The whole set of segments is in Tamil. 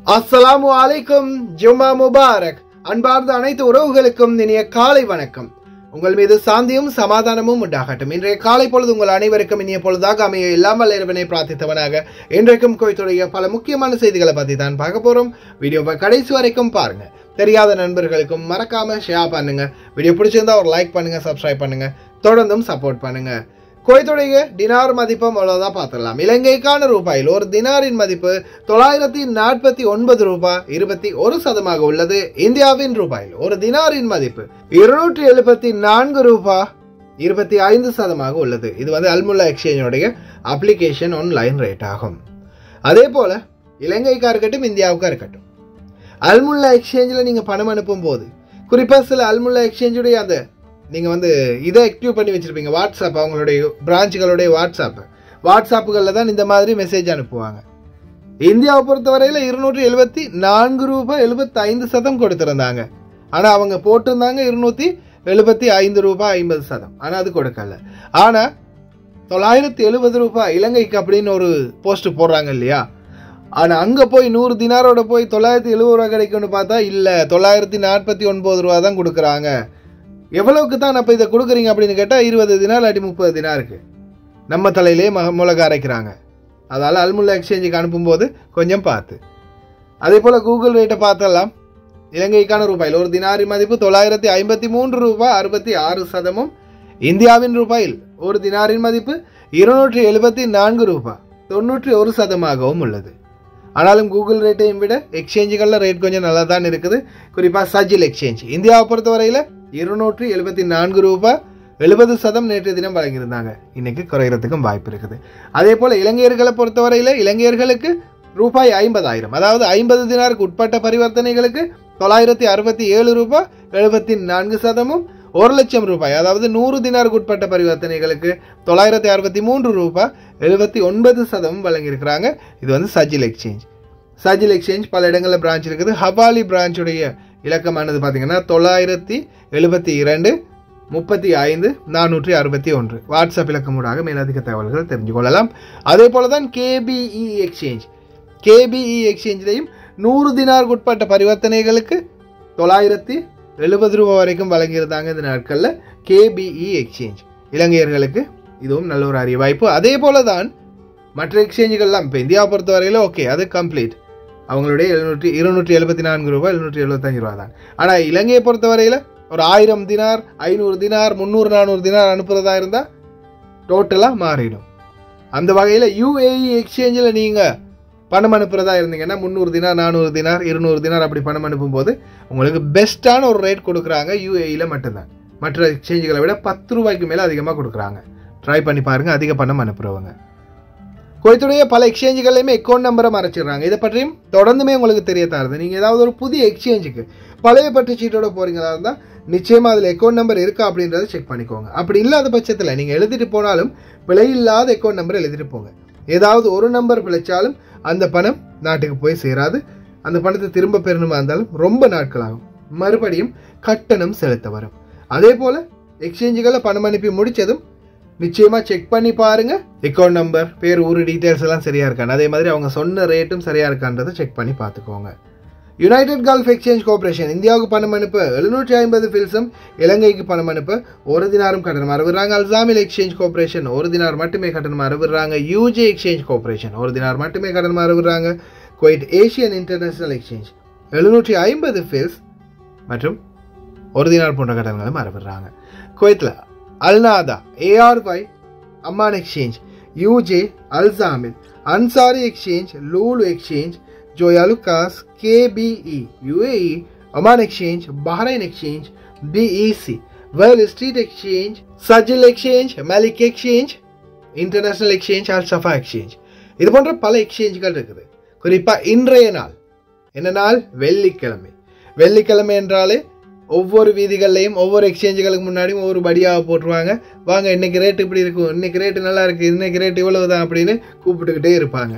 அஸ்ஸலாமு அலைக்கும் ஜும்மா முபாரக் அன்பார்ந்த அனைத்து உறவுகளுக்கும் இனிய காலை வணக்கம் உங்கள் மீது சாந்தியும் சமாதானமும் உண்டாகட்டும் இன்றைய காலை பொழுது உங்கள் அனைவருக்கும் இனிய பொழுதாக அமைய இல்லாமல் இறைவனை பிரார்த்தித்தவனாக இன்றைக்கும் கோயத்துடைய பல முக்கியமான செய்திகளை பற்றி தான் பார்க்க போறோம் வீடியோவை கடைசி வரைக்கும் பாருங்க தெரியாத நண்பர்களுக்கும் மறக்காம ஷேர் பண்ணுங்க வீடியோ பிடிச்சிருந்தா ஒரு லைக் பண்ணுங்க சப்ஸ்கிரைப் பண்ணுங்க தொடர்ந்தும் சப்போர்ட் பண்ணுங்க குவைத்துடைய டினார் மதிப்பும் அவ்வளோதான் பார்த்துடலாம் இலங்கைக்கான ரூபாயில் ஒரு தினாரின் மதிப்பு தொள்ளாயிரத்தி நாற்பத்தி ஒன்பது ரூபாய் இருபத்தி ஒரு சதமாக உள்ளது இந்தியாவின் ரூபாயில் ஒரு தினாரின் மதிப்பு இருநூற்றி எழுபத்தி நான்கு ரூபாய் இருபத்தி ஐந்து சதமாக உள்ளது இது வந்து அல்முல்லா எக்ஸ்சேஞ்சோடைய அப்ளிகேஷன் ஆன்லைன் ரேட் ஆகும் அதே போல இலங்கைக்கா இருக்கட்டும் இந்தியாவுக்கா இருக்கட்டும் அல்முல்லா எக்ஸ்சேஞ்சில் நீங்கள் பணம் அனுப்பும் போது குறிப்பாக சில அல்முல்லா எக்ஸ்சேஞ்சுடைய அந்த நீங்கள் வந்து இதை ஆக்டிவ் பண்ணி வச்சுருப்பீங்க வாட்ஸ்அப் அவங்களுடைய பிரான்ச்சுகளுடைய வாட்ஸ்அப் வாட்ஸ்அப்புகளில் தான் இந்த மாதிரி மெசேஜ் அனுப்புவாங்க இந்தியாவை பொறுத்தவரையில் இருநூற்றி எழுபத்தி நான்கு ரூபாய் எழுபத்தி ஐந்து சதம் கொடுத்துருந்தாங்க ஆனால் அவங்க போட்டிருந்தாங்க இருநூற்றி எழுபத்தி ஐந்து ரூபாய் ஐம்பது சதம் ஆனால் அது கொடுக்கல ஆனால் தொள்ளாயிரத்தி எழுபது ரூபாய் இலங்கைக்கு அப்படின்னு ஒரு போஸ்ட் போடுறாங்க இல்லையா ஆனால் அங்கே போய் நூறு தினாரோட போய் தொள்ளாயிரத்தி எழுபது ரூபா கிடைக்கும்னு பார்த்தா இல்லை தொள்ளாயிரத்தி நாற்பத்தி ஒன்பது ரூபா தான் கொடுக்குறாங்க எவ்வளவுக்கு தான் அப்போ இதை கொடுக்குறீங்க அப்படின்னு கேட்டால் இருபது தினார் இல்லாட்டி முப்பது தினார் இருக்கு நம்ம தலையிலே மக மிளகா அரைக்கிறாங்க அதால் அல்முல்லா எக்ஸ்சேஞ்சுக்கு அனுப்பும்போது கொஞ்சம் பார்த்து அதே போல் கூகுள் ரேட்டை பார்த்தலாம் இலங்கைக்கான ரூபாயில் ஒரு தினாரின் மதிப்பு தொள்ளாயிரத்தி ஐம்பத்தி மூன்று ரூபாய் அறுபத்தி ஆறு சதமும் இந்தியாவின் ரூபாயில் ஒரு தினாரின் மதிப்பு இருநூற்றி எழுபத்தி நான்கு ரூபாய் தொண்ணூற்றி ஒரு சதமாகவும் உள்ளது ஆனாலும் கூகுள் ரேட்டையும் விட எக்ஸ்சேஞ்சுகளில் ரேட் கொஞ்சம் நல்லா தான் இருக்குது குறிப்பாக சஜில் எக்ஸ்சேஞ்ச் இந்தியாவை பொறுத்தவரையில் இருநூற்றி எழுபத்தி நான்கு ரூபாய் எழுபது சதம் நேற்று தினம் வழங்கியிருந்தாங்க இன்னைக்கு குறைகிறதுக்கும் வாய்ப்பு இருக்குது அதே போல் இலங்கையர்களை பொறுத்தவரையில் இலங்கையர்களுக்கு ரூபாய் ஐம்பதாயிரம் அதாவது ஐம்பது தினாருக்கு உட்பட்ட பரிவர்த்தனைகளுக்கு தொள்ளாயிரத்தி அறுபத்தி ஏழு ரூபாய் எழுபத்தி நான்கு சதமும் ஒரு லட்சம் ரூபாய் அதாவது நூறு தினாருக்கு உட்பட்ட பரிவர்த்தனைகளுக்கு தொள்ளாயிரத்தி அறுபத்தி மூன்று ரூபாய் எழுபத்தி ஒன்பது சதமும் வழங்கியிருக்கிறாங்க இது வந்து சஜில் எக்ஸ்சேஞ்ச் சஜில் எக்ஸ்சேஞ்ச் பல இடங்களில் பிரான்ச் இருக்குது ஹவாலி பிரான்ச்சுடைய இலக்கமானது பார்த்தீங்கன்னா தொள்ளாயிரத்தி எழுபத்தி இரண்டு முப்பத்தி ஐந்து நானூற்றி அறுபத்தி ஒன்று வாட்ஸ்அப் இலக்கமூடாக மேலதிக தகவல்கள் தெரிஞ்சு கொள்ளலாம் அதே போல தான் கேபிஇ எக்ஸ்சேஞ்ச் கேபிஇ எக்ஸ்சேஞ்சிலையும் நூறு தினாருக்கு உட்பட்ட பரிவர்த்தனைகளுக்கு தொள்ளாயிரத்தி எழுபது ரூபாய் வரைக்கும் வழங்கியிருந்தாங்க இந்த நாட்களில் கேபிஇ எக்ஸ்சேஞ்ச் இலங்கையர்களுக்கு இதுவும் நல்ல ஒரு அரிய வாய்ப்பு அதே போல தான் மற்ற எக்ஸ்சேஞ்சுகள்லாம் இப்போ இந்தியாவை பொறுத்தவரையில் ஓகே அது கம்ப்ளீட் அவங்களுடைய எழுநூற்றி இருநூற்றி எழுபத்தி நான்கு ரூபாய் எழுநூற்றி எழுபத்தஞ்சு ரூபா தான் ஆனால் இலங்கையை பொறுத்தவரையில் ஒரு ஆயிரம் தினார் ஐநூறு தினார் முந்நூறு நானூறு தினார் அனுப்புறதா இருந்தால் டோட்டலாக மாறிடும் அந்த வகையில் யூஏஇ எக்ஸ்சேஞ்சில் நீங்கள் பணம் அனுப்புறதா இருந்தீங்கன்னா முந்நூறு தினார் நானூறு தினார் இருநூறு தினார் அப்படி பணம் அனுப்பும்போது உங்களுக்கு பெஸ்ட்டான ஒரு ரேட் கொடுக்குறாங்க யூஏஇயில் மட்டும்தான் மற்ற எக்ஸ்சேஞ்சுகளை விட பத்து ரூபாய்க்கு மேலே அதிகமாக கொடுக்குறாங்க ட்ரை பண்ணி பாருங்கள் அதிக பணம் அனுப்புகிறவங்க குவைத்துடைய பல எக்ஸ்சேஞ்சுகளையுமே அக்கௌண்ட் நம்பரை மறைச்சிடுறாங்க இதை பற்றியும் தொடர்ந்துமே உங்களுக்கு தெரிய தருது நீங்கள் ஏதாவது ஒரு புதிய எக்ஸ்சேஞ்சுக்கு பழைய பட்டு சீட்டோட போகிறீங்களா இருந்தால் நிச்சயமாக அதில் அக்கௌண்ட் நம்பர் இருக்கா அப்படின்றத செக் பண்ணிக்கோங்க அப்படி இல்லாத பட்சத்தில் நீங்கள் எழுதிட்டு போனாலும் பிழை இல்லாத அக்கௌண்ட் நம்பர் எழுதிட்டு போங்க ஏதாவது ஒரு நம்பர் பிழைச்சாலும் அந்த பணம் நாட்டுக்கு போய் சேராது அந்த பணத்தை திரும்ப பெறணுமா இருந்தாலும் ரொம்ப நாட்கள் ஆகும் மறுபடியும் கட்டணம் செலுத்த வரும் அதே போல் எக்ஸ்சேஞ்சுகளை பணம் அனுப்பி முடித்ததும் நிச்சயமாக செக் பண்ணி பாருங்க அக்கௌண்ட் நம்பர் பேர் ஊர் டீட்டெயில்ஸ் எல்லாம் சரியா இருக்கான்னு அதே மாதிரி அவங்க சொன்ன ரேட்டும் சரியா இருக்கான்றதை செக் பண்ணி பார்த்துக்கோங்க யுனைடெட் கல்ஃப் எக்ஸ்சேஞ்ச் கோஆபரேஷன் இந்தியாவுக்கு பணம் அனுப்ப எழுநூற்றி ஐம்பது ஃபில்ஸும் இலங்கைக்கு பணம் அனுப்ப ஒரு தினாரும் கட்டணம் அறவிடுறாங்க அல்சாமில் எக்ஸ்சேஞ்ச் கோஆபரேஷன் ஒரு தினார் மட்டுமே கட்டணம் அறவிடுறாங்க யூஜே எக்ஸ்சேஞ்ச் கோஆபரேஷன் ஒரு தினார் மட்டுமே கட்டணம் அறவிடுறாங்க குவைட் ஏஷியன் இன்டர்நேஷனல் எக்ஸ்சேஞ்ச் எழுநூற்றி ஐம்பது ஃபில்ஸ் மற்றும் ஒரு தினார் போன்ற கட்டணங்களும் அறவிடுறாங்க குவைத்தில் Al Nada ARY Amman exchange UJ Al Zamil Ansari exchange Lulu exchange Joyalukkas KBE UAE Oman exchange Bahrain exchange BEC wall street exchange Sajil exchange Malik exchange international exchange Al Safa exchange இது போன்ற பல எக்ஸ்சேஞ்சுகள் இருக்குது குறிப்பாக இன்றைய நாள் என்ன நாள் வெள்ளிக்கிழமை வெள்ளிக்கிழமை என்றாலே ஒவ்வொரு வீதிகள்லையும் ஒவ்வொரு எக்ஸ்சேஞ்சுகளுக்கு முன்னாடியும் ஒவ்வொரு படியாக போட்டுருவாங்க வாங்க இன்னைக்கு ரேட் இப்படி இருக்கும் இன்னைக்கு ரேட்டு நல்லா இருக்கு இன்னைக்கு ரேட் இவ்வளவு தான் அப்படின்னு கூப்பிட்டுக்கிட்டே இருப்பாங்க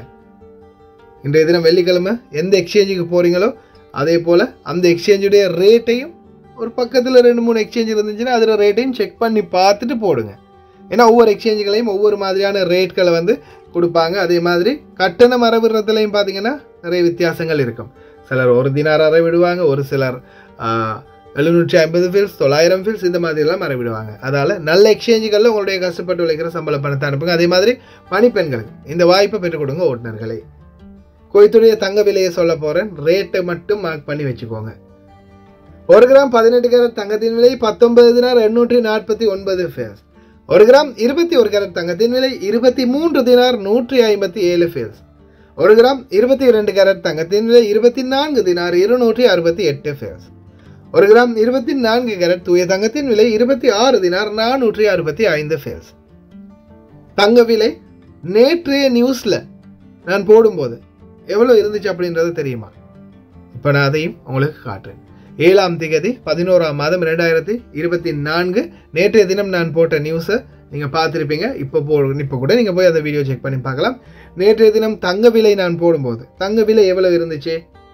இன்றைய தினம் வெள்ளிக்கிழமை எந்த எக்ஸ்சேஞ்சுக்கு போறீங்களோ அதே போல் அந்த எக்ஸ்சேஞ்சுடைய ரேட்டையும் ஒரு பக்கத்தில் ரெண்டு மூணு எக்ஸ்சேஞ்ச் இருந்துச்சுன்னா அதில் ரேட்டையும் செக் பண்ணி பார்த்துட்டு போடுங்க ஏன்னா ஒவ்வொரு எக்ஸ்சேஞ்சுகளையும் ஒவ்வொரு மாதிரியான ரேட்களை வந்து கொடுப்பாங்க அதே மாதிரி கட்டணம் அறவிடுறதுலையும் பார்த்தீங்கன்னா நிறைய வித்தியாசங்கள் இருக்கும் சிலர் ஒரு தினார் அறவிடுவாங்க ஒரு சிலர் எழுநூற்றி ஐம்பது ஃபீல்ஸ் தொள்ளாயிரம் ஃபீல்ஸ் இந்த மாதிரிலாம் அறவிடுவாங்க அதால் நல்ல எக்ஸ்சேஞ்சுகளில் உங்களுடைய கஷ்டப்பட்டு உழைக்கிற சம்பள பணத்தை அனுப்புங்க அதே மாதிரி பணிப்பெண்களுக்கு இந்த வாய்ப்பை பெற்றுக் கொடுங்க ஓட்டுநர்களை கோயத்துடைய தங்க விலையை சொல்ல போகிறேன் ரேட்டை மட்டும் மார்க் பண்ணி வச்சுக்கோங்க ஒரு கிராம் பதினெட்டு கேரட் தங்கத்தின் விலை பத்தொன்பது தினார் எண்ணூற்றி நாற்பத்தி ஒன்பது ஃபேல்ஸ் ஒரு கிராம் இருபத்தி ஒரு கேரட் தங்கத்தின் விலை இருபத்தி மூன்று தினார் நூற்றி ஐம்பத்தி ஏழு ஃபேல்ஸ் ஒரு கிராம் இருபத்தி இரண்டு கேரட் தங்கத்தின் விலை இருபத்தி நான்கு தினார் இருநூற்றி அறுபத்தி எட்டு ஃபேல்ஸ் ஒரு கிராம் இருபத்தி நான்கு கேரட் தூய தங்கத்தின் விலை இருபத்தி ஆறு தினார் நானூற்றி அறுபத்தி ஐந்து ஃபேல்ஸ் தங்க விலை நேற்றைய நியூஸ்ல நான் போடும்போது எவ்வளவு இருந்துச்சு அப்படின்றது தெரியுமா இப்போ நான் அதையும் உங்களுக்கு காட்டுறேன் ஏழாம் திகதி பதினோராம் மாதம் ரெண்டாயிரத்தி இருபத்தி நான்கு நேற்றைய தினம் நான் போட்ட நியூஸை நீங்கள் பார்த்துருப்பீங்க இப்போ போ இப்போ கூட நீங்கள் போய் அந்த வீடியோ செக் பண்ணி பார்க்கலாம் நேற்றைய தினம் தங்க விலை நான் போடும்போது தங்க விலை எவ்வளவு இருந்துச்சு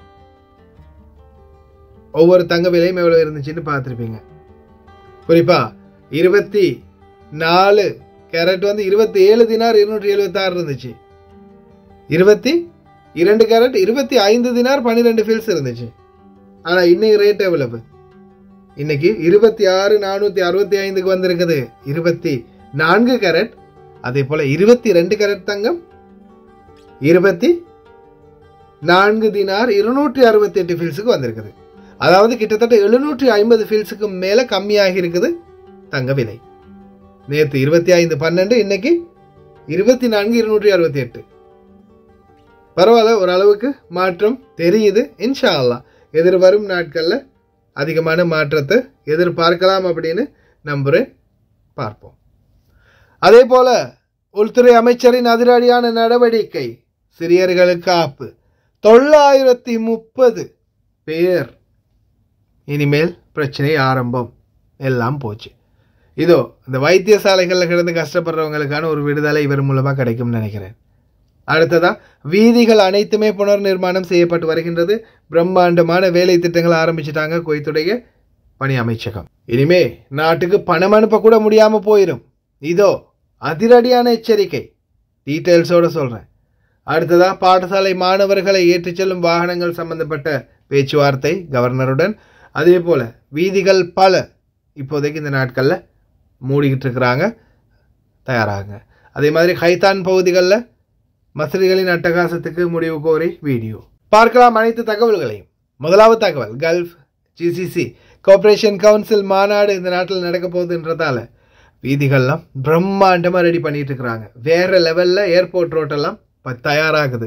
ஒவ்வொரு தங்க விலையும் எவ்வளவு இருந்துச்சுன்னு பார்த்துருப்பீங்க குறிப்பா இருபத்தி நாலு கேரட் வந்து இருபத்தி ஏழு தினார் இருநூற்றி எழுபத்தாறு இருந்துச்சு இருபத்தி இரண்டு கேரட் இருபத்தி ஐந்து தினார் பன்னிரெண்டு ஃபீல்ஸ் இருந்துச்சு ஆனால் இன்னைக்கு ரேட் எவ்வளவு இன்னைக்கு இருபத்தி ஆறு நானூற்றி அறுபத்தி ஐந்துக்கு வந்திருக்குது இருபத்தி நான்கு கேரட் அதே போல் இருபத்தி ரெண்டு கேரட் தங்கம் இருபத்தி நான்கு தினார் இருநூற்றி அறுபத்தி எட்டு ஃபீல்ஸுக்கு வந்திருக்குது அதாவது கிட்டத்தட்ட எழுநூற்றி ஐம்பது ஃபீல்ஸுக்கு மேலே கம்மியாகி இருக்குது தங்க விலை நேற்று இருபத்தி ஐந்து பன்னெண்டு இன்னைக்கு இருபத்தி நான்கு இருநூற்றி அறுபத்தி எட்டு பரவாயில்ல ஓரளவுக்கு மாற்றம் தெரியுது இன்ஷா அல்லா எதிர்வரும் நாட்களில் அதிகமான மாற்றத்தை எதிர்பார்க்கலாம் அப்படின்னு நம்புகிறேன் பார்ப்போம் அதே போல உள்துறை அமைச்சரின் அதிரடியான நடவடிக்கை சிறியர்களுக்கு ஆப்பு தொள்ளாயிரத்தி முப்பது பேர் இனிமேல் பிரச்சனை ஆரம்பம் எல்லாம் போச்சு இதோ இந்த வைத்தியசாலைகளில் கிடந்து கஷ்டப்படுறவங்களுக்கான ஒரு விடுதலை இவர் மூலமாக கிடைக்கும்னு நினைக்கிறேன் அடுத்ததா வீதிகள் அனைத்துமே புனர் நிர்மாணம் செய்யப்பட்டு வருகின்றது பிரம்மாண்டமான வேலை திட்டங்கள் ஆரம்பிச்சிட்டாங்க குவைத்துடைய பணி அமைச்சகம் இனிமே நாட்டுக்கு பணம் அனுப்ப கூட முடியாம போயிடும் இதோ அதிரடியான எச்சரிக்கை டீட்டெயில்ஸோட சொல்றேன் அடுத்ததா பாடசாலை மாணவர்களை ஏற்றிச் செல்லும் வாகனங்கள் சம்பந்தப்பட்ட பேச்சுவார்த்தை கவர்னருடன் அதே போல வீதிகள் பல இப்போதைக்கு இந்த நாட்களில் மூடிக்கிட்டு இருக்கிறாங்க தயாராகுங்க அதே மாதிரி ஹைத்தான் பகுதிகளில் மசதிகளின் அட்டகாசத்துக்கு முடிவு கோரி வீடியோ பார்க்கலாம் அனைத்து தகவல்களையும் முதலாவது தகவல் கல்ஃப் ஜிசிசி கோஆபரேஷன் கவுன்சில் மாநாடு இந்த நாட்டில் நடக்க போகுதுன்றதால வீதிகள்லாம் பிரம்மாண்டமாக ரெடி பண்ணிட்டு இருக்கிறாங்க வேற லெவலில் ஏர்போர்ட் ரோட்டெல்லாம் இப்போ தயாராகுது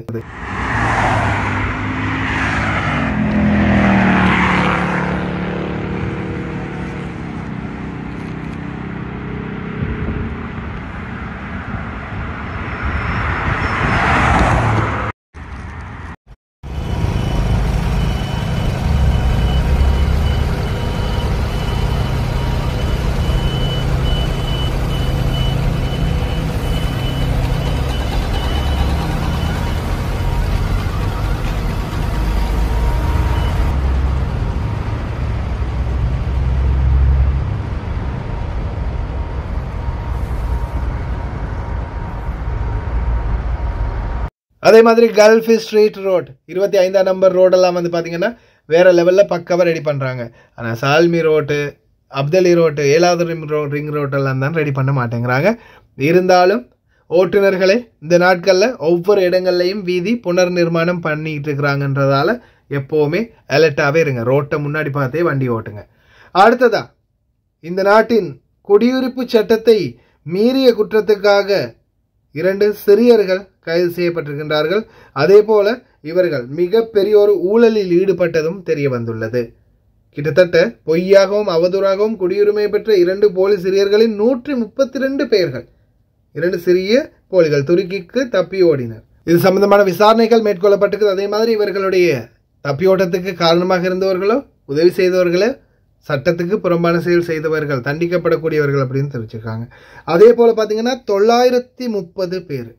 அதே மாதிரி கல்ஃப் ஸ்ட்ரீட் ரோட் இருபத்தி ஐந்தாம் நம்பர் ரோடெல்லாம் வந்து பார்த்தீங்கன்னா வேற லெவலில் பக்காவாக ரெடி பண்ணுறாங்க ஆனால் சால்மி ரோட்டு அப்தலி ரோட்டு ஏழாவது ரிங் ரோ ரிங் ரோட்டெல்லாம் தான் ரெடி பண்ண மாட்டேங்கிறாங்க இருந்தாலும் ஓட்டுநர்களே இந்த நாட்களில் ஒவ்வொரு இடங்கள்லையும் வீதி புனர் நிர்மாணம் பண்ணிட்டு இருக்கிறாங்கன்றதால எப்போவுமே அலர்ட்டாகவே இருங்க ரோட்டை முன்னாடி பார்த்தே வண்டி ஓட்டுங்க அடுத்ததா இந்த நாட்டின் குடியுரிப்பு சட்டத்தை மீறிய குற்றத்துக்காக இரண்டு சிறியர்கள் கைது செய்யப்பட்டிருக்கின்றார்கள் அதே போல இவர்கள் மிக பெரிய ஒரு ஊழலில் ஈடுபட்டதும் தெரிய வந்துள்ளது கிட்டத்தட்ட பொய்யாகவும் அவதூறாகவும் குடியுரிமை பெற்ற இரண்டு போலி சிறியர்களின் நூற்றி முப்பத்தி ரெண்டு பெயர்கள் இரண்டு சிறிய போலிகள் துருக்கிக்கு தப்பி ஓடினர் இது சம்பந்தமான விசாரணைகள் மேற்கொள்ளப்பட்டிருக்கு அதே மாதிரி இவர்களுடைய தப்பியோட்டத்துக்கு காரணமாக இருந்தவர்களோ உதவி செய்தவர்களோ சட்டத்துக்கு புறம்பான செயல் செய்தவர்கள் தண்டிக்கப்படக்கூடியவர்கள் அப்படின்னு தெரிவிச்சிருக்காங்க அதே போல் பார்த்தீங்கன்னா தொள்ளாயிரத்தி முப்பது பேர்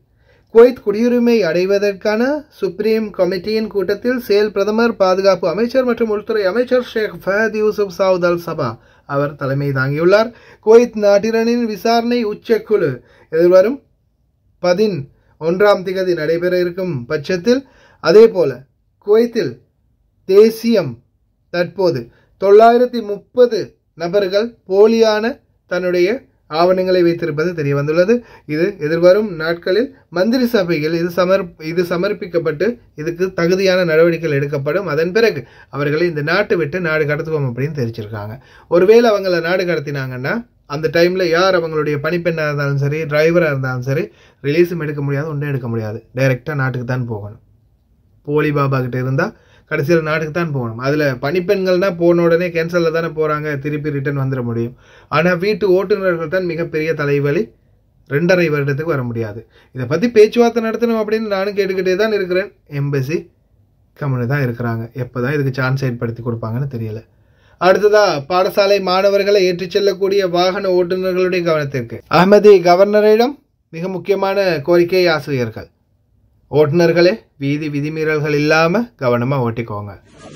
குவைத் குடியுரிமை அடைவதற்கான சுப்ரீம் கமிட்டியின் கூட்டத்தில் செயல் பிரதமர் பாதுகாப்பு அமைச்சர் மற்றும் உள்துறை அமைச்சர் Sheikh Fahad Yousef Saud Al Sabah அவர் தலைமை தாங்கியுள்ளார் குவைத் நாட்டினரின் விசாரணை உச்சக்குழு எதிர்வரும் பதின் ஒன்றாம் திகதி நடைபெற இருக்கும் பட்சத்தில் அதே போல குவைத்தில் தேசியம் தற்போது தொள்ளாயிரத்தி முப்பது நபர்கள் போலியான தன்னுடைய ஆவணங்களை வைத்திருப்பது தெரிய வந்துள்ளது இது எதிர்வரும் நாட்களில் மந்திரி சபையில் இது சமர் இது சமர்ப்பிக்கப்பட்டு இதுக்கு தகுதியான நடவடிக்கைகள் எடுக்கப்படும் அதன் பிறகு அவர்களை இந்த நாட்டை விட்டு நாடு கடத்துவோம் அப்படின்னு தெரிவிச்சிருக்காங்க ஒருவேளை அவங்கள நாடு கடத்தினாங்கன்னா அந்த டைமில் யார் அவங்களுடைய பணிப்பெண்ணாக இருந்தாலும் சரி டிரைவராக இருந்தாலும் சரி ரிலீஸும் எடுக்க முடியாது ஒன்றும் எடுக்க முடியாது டைரெக்டாக நாட்டுக்கு தான் போகணும் போலி பாபா கிட்ட இருந்தால் கடைசியில் நாட்டுக்கு தான் போகணும் அதில் பணிப்பெண்கள்னா போன உடனே கேன்சலில் தானே போகிறாங்க திருப்பி ரிட்டர்ன் வந்துட முடியும் ஆனால் வீட்டு ஓட்டுநர்கள் தான் மிகப்பெரிய தலைவலி ரெண்டரை வருடத்துக்கு வர முடியாது இதை பற்றி பேச்சுவார்த்தை நடத்தணும் அப்படின்னு நானும் கேட்டுக்கிட்டே தான் இருக்கிறேன் எம்பசி கம்முனு தான் இருக்கிறாங்க எப்போ தான் இதுக்கு சான்ஸ் ஏற்படுத்தி கொடுப்பாங்கன்னு தெரியல அடுத்ததா பாடசாலை மாணவர்களை ஏற்றிச் செல்லக்கூடிய வாகன ஓட்டுநர்களுடைய கவனத்திற்கு அகமதி கவர்னரிடம் மிக முக்கியமான கோரிக்கை ஆசிரியர்கள் ஓட்டுநர்களே வீதி விதிமீறல்கள் இல்லாம கவனமா ஓட்டிக்கோங்க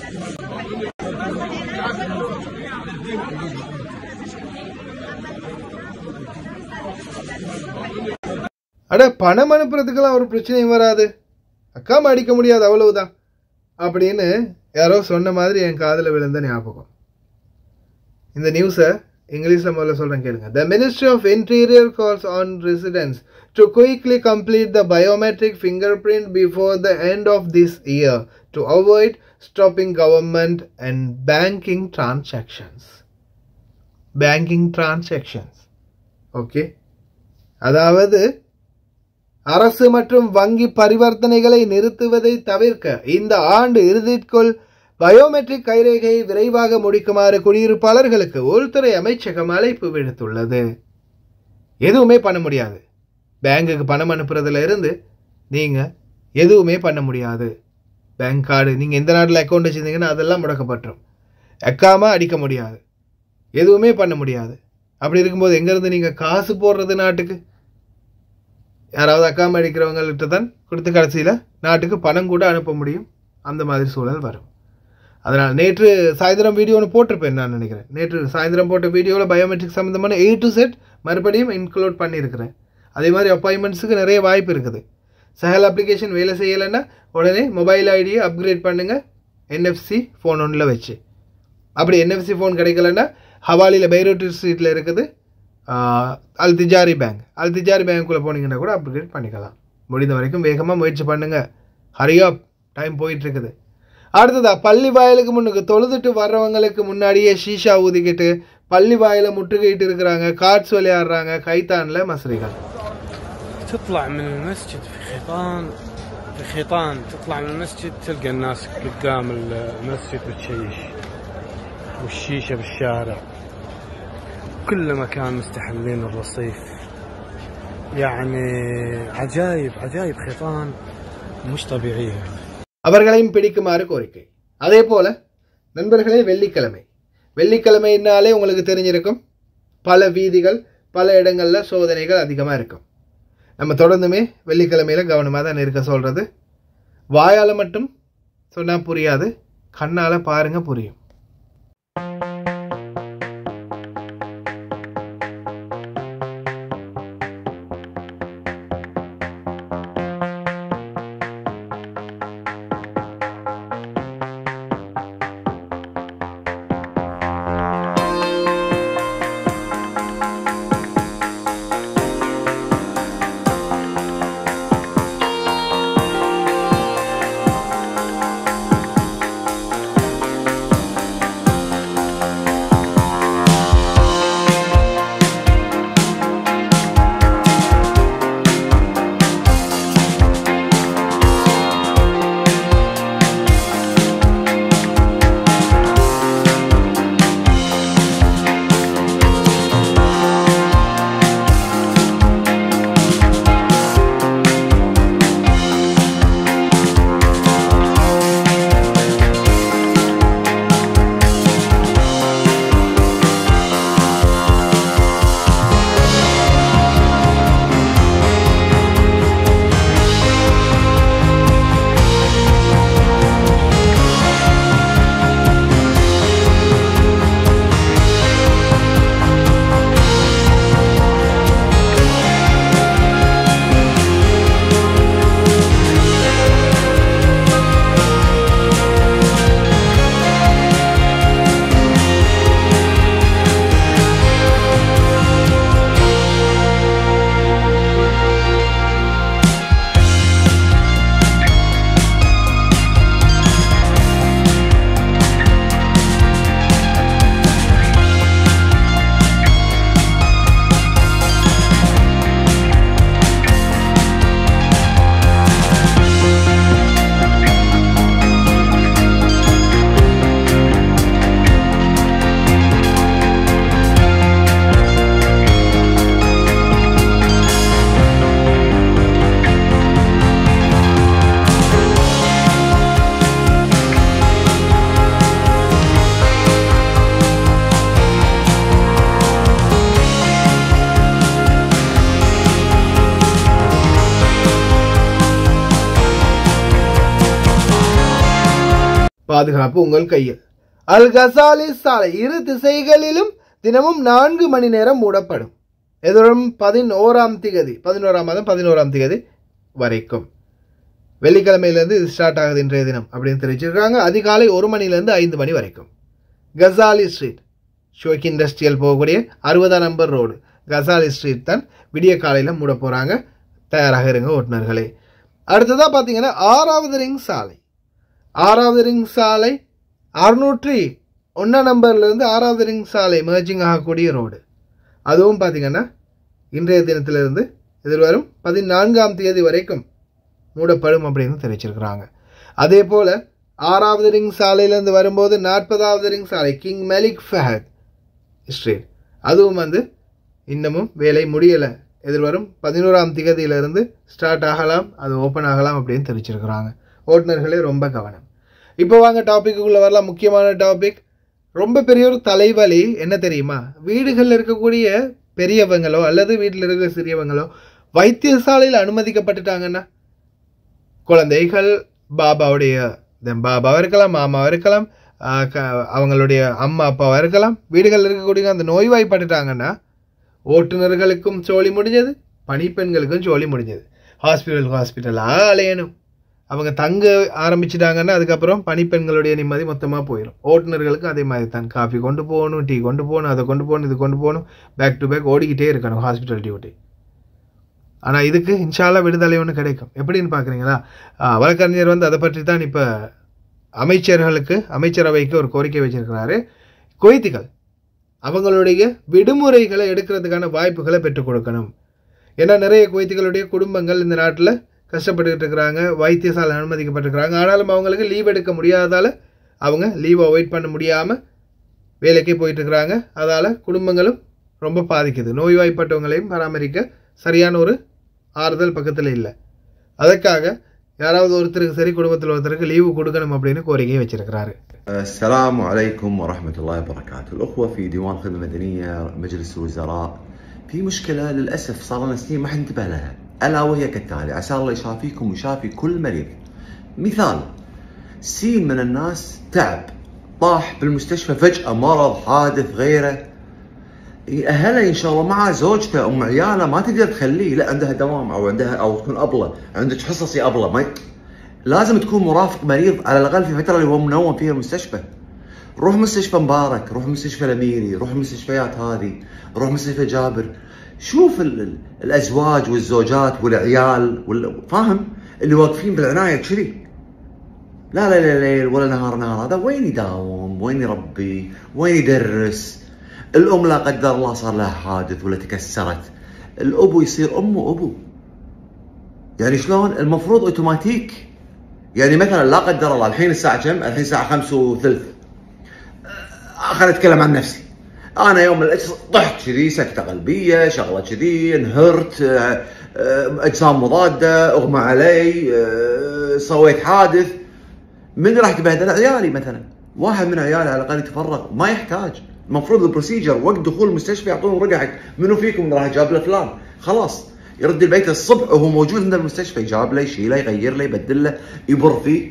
அட பணம் அனுப்புறதுக்கெல்லாம் ஒரு பிரச்சனையும் வராது அக்காம அடிக்க முடியாது அவ்வளவுதான் அப்படின்னு யாரோ சொன்ன மாதிரி என் காதில் விழுந்த ஞாபகம் இந்த நியூஸை இங்கிலீஷில் முதல்ல சொல்கிறேன் கேளுங்க the ministry of interior calls on residents to quickly complete the biometric fingerprint before the end of this year to avoid stopping government and banking transactions banking transactions okay அதாவது அரசு மற்றும் வங்கி பரிவர்த்தனைகளை நிறுத்துவதை தவிர்க்க இந்த ஆண்டு இறுதிக்குள் பயோமெட்ரிக் கைரேகையை விரைவாக முடிக்குமாறு குடியிருப்பாளர்களுக்கு உள்துறை அமைச்சகம் அழைப்பு விடுத்துள்ளது எதுவுமே பண்ண முடியாது பேங்குக்கு பணம் அனுப்புறதுல இருந்து நீங்கள் எதுவுமே பண்ண முடியாது பேங்க் கார்டு நீங்கள் எந்த நாட்டில் அக்கௌண்ட் வச்சுருந்தீங்கன்னா அதெல்லாம் முடக்கப்பட்டுரும் எக்காம அடிக்க முடியாது எதுவுமே பண்ண முடியாது அப்படி இருக்கும்போது எங்கேருந்து நீங்கள் காசு போடுறது நாட்டுக்கு யாராவது அக்காம அடிக்கிறவங்கள்ட்ட தான் கொடுத்து கடைசியில் நாட்டுக்கு பணம் கூட அனுப்ப முடியும் அந்த மாதிரி சூழல் வரும் அதனால் நேற்று சாயந்தரம் வீடியோ ஒன்று போட்டிருப்பேன் நான் நினைக்கிறேன் நேற்று சாயந்தரம் போட்ட வீடியோவில் பயோமெட்ரிக் சம்மந்தமான ஏ டு செட் மறுபடியும் இன்க்ளூட் பண்ணியிருக்கிறேன் அதே மாதிரி அப்பாயின்மெண்ட்ஸுக்கு நிறைய வாய்ப்பு இருக்குது சஹல் அப்ளிகேஷன் வேலை செய்யலைன்னா உடனே மொபைல் ஐடியை அப்கிரேட் பண்ணுங்கள் என்எஃப்சி ஃபோன் ஒன்றில் வச்சு அப்படி என்எஃப்சி ஃபோன் கிடைக்கலன்னா ஹவாலியில் பைரோட்டி ஸ்ட்ரீட்டில் இருக்குது அல் திஜாரி பேங்க் அல் திஜாரி பேங்க்குள்ளே போனீங்கன்னா கூட அப்கிரேட் பண்ணிக்கலாம் முடிந்த வரைக்கும் வேகமாக முயற்சி பண்ணுங்கள் ஹரியாப் டைம் போயிட்டுருக்குது அடுத்ததா பள்ளி வாயிலுக்கு முன்னுக்கு தொழுதுட்டு வர்றவங்களுக்கு முன்னாடியே ஷீஷா ஊதிக்கிட்டு பள்ளி வாயில முற்றுகையிட்டு இருக்கிறாங்க கார்ட்ஸ் விளையாடுறாங்க கைத்தான்ல மசரிகள் تطلع من المسجد في خيطان في خيطان تطلع من المسجد تلقى الناس قدام المسجد بتشيش والشيشة بالشارع كل مكان مستحلين الرصيف يعني عجايب عجايب خيطان مش طبيعية அவர்களையும் பிடிக்குமாறு கோரிக்கை அதே போல நண்பர்களே வெள்ளிக்கிழமை வெள்ளிக்கிழமைனாலே உங்களுக்கு தெரிஞ்சிருக்கும் பல வீதிகள் பல இடங்கள்ல சோதனைகள் அதிகமாக இருக்கும் நம்ம தொடர்ந்துமே வெள்ளிக்கிழமையில கவனமாக தான் இருக்க சொல்றது வாயால் மட்டும் சொன்னால் புரியாது கண்ணால் பாருங்க புரியும் பாதுகாப்பு உங்கள் கையில் அல் கசாலி சாலை இரு திசைகளிலும் தினமும் நான்கு மணி நேரம் மூடப்படும் எதிரும் பதினோராம் திகதி பதினோராம் மாதம் பதினோராம் திகதி வரைக்கும் வெள்ளிக்கிழமையிலேருந்து இது ஸ்டார்ட் ஆகுது இன்றைய தினம் அப்படின்னு தெரிவிச்சிருக்காங்க அதிகாலை ஒரு மணிலேருந்து ஐந்து மணி வரைக்கும் கசாலி ஸ்ட்ரீட் ஷோக் இண்டஸ்ட்ரியல் போகக்கூடிய அறுபதாம் நம்பர் ரோடு கசாலி ஸ்ட்ரீட் தான் விடிய காலையில் மூட போகிறாங்க தயாராக இருங்க ஓட்டுநர்களே அடுத்ததாக பார்த்தீங்கன்னா ஆறாவது ரிங் சாலை ஆறாவது ரிங் சாலை அறுநூற்றி ஒன்றாம் நம்பர்லேருந்து ஆறாவது ரிங் சாலை மேர்ஜிங் ஆகக்கூடிய ரோடு அதுவும் பார்த்தீங்கன்னா இன்றைய தினத்திலிருந்து எதிர்வரும் பதினான்காம் தேதி வரைக்கும் மூடப்படும் அப்படின்னு தெரிவிச்சிருக்கிறாங்க அதே போல் ஆறாவது ரிங் சாலையிலேருந்து வரும்போது நாற்பதாவது ரிங் சாலை கிங் மெலிக் ஃபஹத் ஸ்ட்ரீட் அதுவும் வந்து இன்னமும் வேலை முடியலை எதிர்வரும் பதினோராம் திகதியிலிருந்து ஸ்டார்ட் ஆகலாம் அது ஓப்பன் ஆகலாம் அப்படின்னு தெரிவிச்சிருக்கிறாங்க ஓட்டுநர்களே ரொம்ப கவனம் இப்போ வாங்க டாபிக்குள்ளே வரலாம் முக்கியமான டாபிக் ரொம்ப பெரிய ஒரு தலைவலி என்ன தெரியுமா வீடுகளில் இருக்கக்கூடிய பெரியவங்களோ அல்லது வீட்டில் இருக்கிற சிறியவங்களோ வைத்தியசாலையில் அனுமதிக்கப்பட்டுட்டாங்கன்னா குழந்தைகள் பாபாவுடைய தென் பாபாவாக இருக்கலாம் மாமாவாக இருக்கலாம் ஆஹ் க- அவங்களுடைய அம்மா அப்பாவாக இருக்கலாம் வீடுகளில் இருக்கக்கூடிய அந்த நோய்வாய்ப்பட்டுட்டாங்கன்னா ஓட்டுநர்களுக்கும் சோழி முடிஞ்சது பணிப்பெண்களுக்கும் சோழி முடிஞ்சது ஹாஸ்பிட்டல் ஹாஸ்பிட்டலாக அலையணும் அவங்க தங்க ஆரம்பிச்சிட்டாங்கன்னா அதுக்கப்புறம் பணிப்பெண்களுடைய நிம்மதி மொத்தமாக போயிடும் ஓட்டுநர்களுக்கும் அதே மாதிரி தான் காஃபி கொண்டு போகணும் டீ கொண்டு போகணும் அதை கொண்டு போகணும் இது கொண்டு போகணும் பேக் டு பேக் ஓடிக்கிட்டே இருக்கணும் ஹாஸ்பிட்டல் டியூட்டி ஆனால் இதுக்கு இன்ஷால்லா விடுதலை ஒன்று கிடைக்கும் எப்படின்னு பார்க்குறீங்களா ஆஹ் வழக்கறிஞர் வந்து அதை பற்றி தான் இப்போ அமைச்சர்களுக்கு அமைச்சரவைக்கு ஒரு கோரிக்கை வச்சிருக்கிறாரு குவைத்திகள் அவங்களுடைய விடுமுறைகளை எடுக்கிறதுக்கான வாய்ப்புகளை பெற்றுக் கொடுக்கணும் ஏன்னா நிறைய குவைத்திகளுடைய குடும்பங்கள் இந்த நாட்டில் கஷ்டப்பட்டுக்கிட்டு இருக்கிறாங்க வைத்தியசாலை அனுமதிக்கப்பட்டிருக்கிறாங்க ஆனாலும் அவங்களுக்கு லீவ் எடுக்க முடியாதால அவங்க லீவை அவாய்ட் பண்ண முடியாமல் வேலைக்கு போயிட்டு இருக்கிறாங்க அதால் குடும்பங்களும் ரொம்ப பாதிக்குது நோய்வாய்ப்பட்டவங்களையும் பராமரிக்க சரியான ஒரு ஆறுதல் பக்கத்தில் இல்லை அதற்காக யாராவது ஒருத்தருக்கு சரி குடும்பத்தில் ஒருத்தருக்கு லீவு கொடுக்கணும் அப்படின்னு கோரிக்கை வச்சிருக்கிறாரு السلام عليكم ورحمة الله وبركاته الأخوة في ديوان الخدمة المدنية مجلس الوزراء في مشكلة للأسف صار لنا سنين ما حنتبه لها ألا وهي كالتالي عسى الله يشافيكم ويشافي كل مريض مثال سين من الناس تعب طاح بالمستشفى فجأة مرض حادث غيره اهلها ان شاء الله مع زوجته ام عياله ما تقدر تخليه لا عندها دوام او عندها او تكون ابله عندك حصصي ابله ما ي- لازم تكون مرافق مريض على الاقل في الفتره اللي هو منوم فيها المستشفى روح مستشفى مبارك روح مستشفى الاميري روح المستشفيات هذه روح مستشفى جابر شوف ال- ال- الازواج والزوجات والعيال وال... فاهم اللي واقفين بالعنايه كذي لا لا لا ليل ولا نهار نهار هذا وين يداوم وين يربي وين يدرس الام لا قدر الله صار لها حادث ولا تكسرت الابو يصير ام وابو يعني شلون المفروض اوتوماتيك يعني مثلا لا قدر الله الحين الساعه كم الحين الساعه خمسة وثلث آه، خليني اتكلم عن نفسي انا يوم من الأجس طحت كذي سكته قلبيه شغله كذي انهرت آه، آه، اجسام مضاده اغمى علي آه، سويت حادث من راح تبهدل عيالي مثلا واحد من عيالي على الاقل يتفرغ ما يحتاج المفروض البروسيجر وقت دخول المستشفى يعطون رقعه حق منو فيكم راح جاب له فلان خلاص يرد البيت الصبح وهو موجود عند المستشفى يجاب له يشيله يغير له يبدل له يبر فيه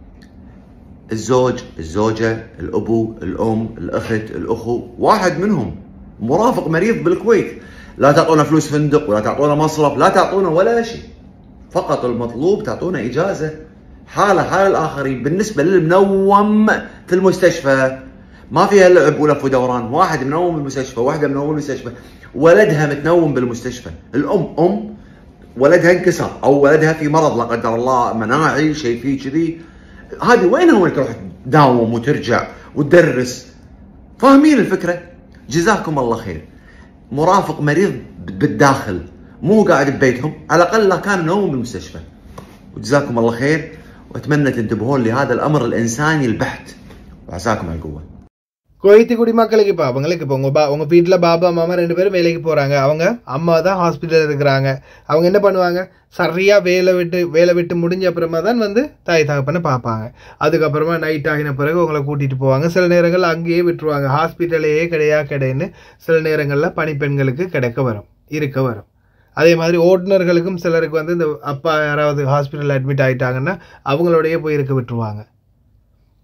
الزوج الزوجة الأبو الأم الأخت الأخو واحد منهم مرافق مريض بالكويت لا تعطونا فلوس فندق ولا تعطونا مصرف لا تعطونا ولا شيء فقط المطلوب تعطونا إجازة حالة حال الآخرين بالنسبة للمنوم في المستشفى ما فيها لعب ولف ودوران واحد منوم بالمستشفى واحدة منوم بالمستشفى ولدها متنوم بالمستشفى الأم أم ولدها انكسر او ولدها في مرض لا قدر الله مناعي شيء فيه كذي هذه وينها وين تروح تداوم وترجع وتدرس فاهمين الفكره جزاكم الله خير مرافق مريض بالداخل مو قاعد ببيتهم على الاقل لا كان نوم بالمستشفى وجزاكم الله خير واتمنى تنتبهون لهذا الامر الانساني البحت وعساكم على القوه குவைத்து குடிமக்களுக்கு இப்போ அவங்களுக்கு இப்போ உங்கள் பா உங்கள் வீட்டில் பாபா மாமா ரெண்டு பேரும் வேலைக்கு போகிறாங்க அவங்க அம்மா தான் ஹாஸ்பிட்டலில் இருக்கிறாங்க அவங்க என்ன பண்ணுவாங்க சரியாக வேலை விட்டு வேலை விட்டு முடிஞ்ச அப்புறமா தான் வந்து தாய் தகப்பனை பார்ப்பாங்க அதுக்கப்புறமா நைட் ஆகின பிறகு உங்களை கூட்டிகிட்டு போவாங்க சில நேரங்கள் அங்கேயே விட்டுருவாங்க ஹாஸ்பிட்டலையே கிடையா கிடைன்னு சில நேரங்களில் பணிப்பெண்களுக்கு கிடைக்க வரும் இருக்க வரும் அதே மாதிரி ஓட்டுநர்களுக்கும் சிலருக்கு வந்து இந்த அப்பா யாராவது ஹாஸ்பிட்டலில் அட்மிட் ஆகிட்டாங்கன்னா அவங்களோடயே போய் இருக்க விட்டுருவாங்க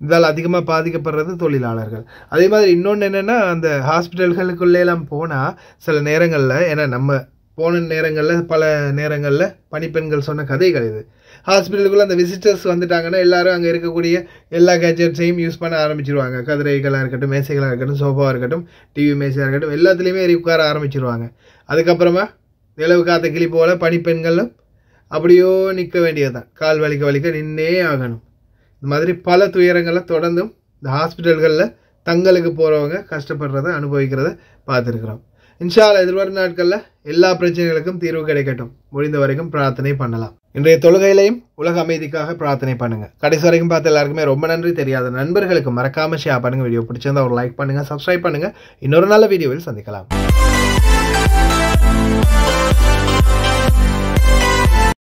இதால் அதிகமாக பாதிக்கப்படுறது தொழிலாளர்கள் அதே மாதிரி இன்னொன்று என்னென்னா அந்த ஹாஸ்பிட்டல்களுக்குள்ளேலாம் போனால் சில நேரங்களில் ஏன்னா நம்ம போன நேரங்களில் பல நேரங்களில் பணிப்பெண்கள் சொன்ன கதைகள் இது ஹாஸ்பிட்டலுக்குள்ளே அந்த விசிட்டர்ஸ் வந்துட்டாங்கன்னா எல்லாரும் அங்கே இருக்கக்கூடிய எல்லா கேஜெட்ஸையும் யூஸ் பண்ண ஆரம்பிச்சிருவாங்க கதிரைகளாக இருக்கட்டும் மேசைகளாக இருக்கட்டும் சோஃபாவாக இருக்கட்டும் டிவி மேசையாக இருக்கட்டும் எல்லாத்துலேயுமே ஏறி உட்கார ஆரம்பிச்சிருவாங்க அதுக்கப்புறமா நிலவு காத்த கிளி போல பணிப்பெண்களும் அப்படியோ நிற்க வேண்டியது தான் கால் வலிக்க வலிக்க நின்னே ஆகணும் இந்த மாதிரி பல துயரங்களை தொடர்ந்தும் இந்த ஹாஸ்பிட்டல்களில் தங்களுக்கு போகிறவங்க கஷ்டப்படுறத அனுபவிக்கிறத பார்த்துருக்குறோம் இன்ஷால் எதிர்வரும் நாட்களில் எல்லா பிரச்சனைகளுக்கும் தீர்வு கிடைக்கட்டும் முடிந்த வரைக்கும் பிரார்த்தனை பண்ணலாம் இன்றைய தொழுகையிலையும் உலக அமைதிக்காக பிரார்த்தனை பண்ணுங்க கடைசி வரைக்கும் பார்த்த எல்லாருக்குமே ரொம்ப நன்றி தெரியாத நண்பர்களுக்கு மறக்காம ஷேர் பண்ணுங்க வீடியோ பிடிச்சிருந்தா ஒரு லைக் பண்ணுங்க சப்ஸ்கிரைப் பண்ணுங்க இன்னொரு நல்ல வீடியோவில் சந்திக்கலாம்